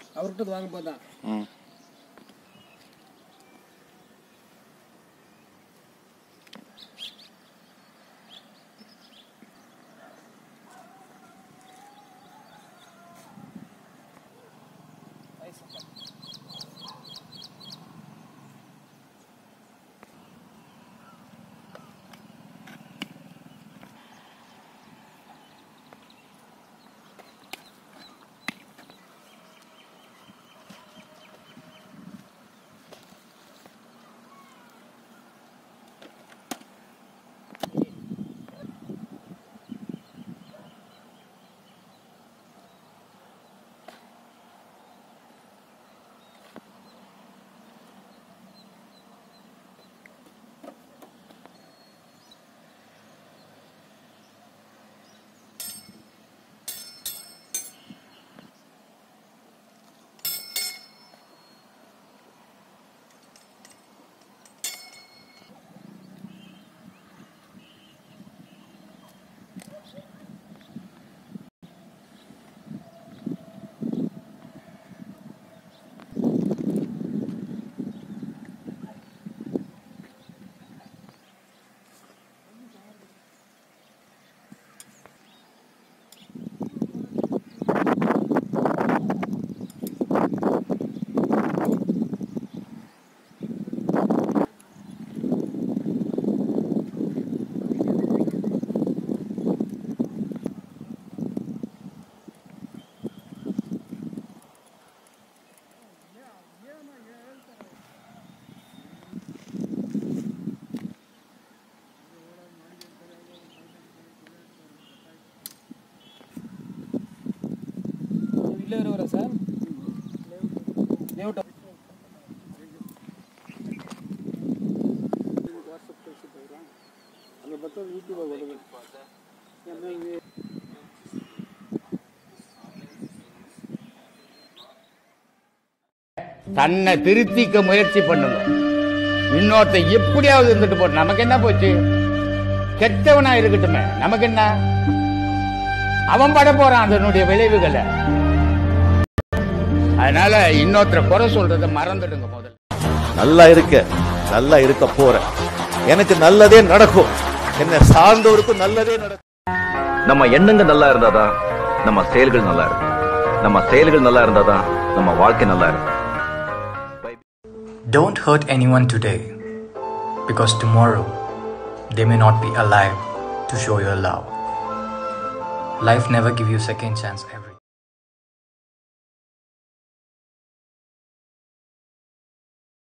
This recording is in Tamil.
அவர்கிட்ட வாங்க போதான் ம் ಇಲ್ಲೇ ಇರೋರ ಸರ್ ಲೇಔಟ್ தன்னை திருத்திக்க முயற்சி பண்ணுங்க இன்னொருத்த எப்படியாவது இருந்துட்டு போட்டு நமக்கு என்ன போச்சு கெட்டவனா இருக்கட்டுமே நமக்கு என்ன அவன் பட போறான் அதனுடைய விளைவுகளை அதனால இன்னொருத்தரை குறை சொல்றதை மறந்துடுங்க முதல்ல நல்லா இருக்க நல்லா இருக்க போற எனக்கு நல்லதே நடக்கும் என்ன சார்ந்தவருக்கும் நல்லதே நடக்கும் நம்ம எண்ணங்கள் நல்லா இருந்தாதான் நம்ம செயல்கள் நல்லா இருக்கும் நம்ம செயல்கள் நல்லா இருந்தாதான் நம்ம வாழ்க்கை நல்லா இருக்கும் Don't hurt anyone today, because tomorrow they may not be alive to show your love. Life never give you second chance every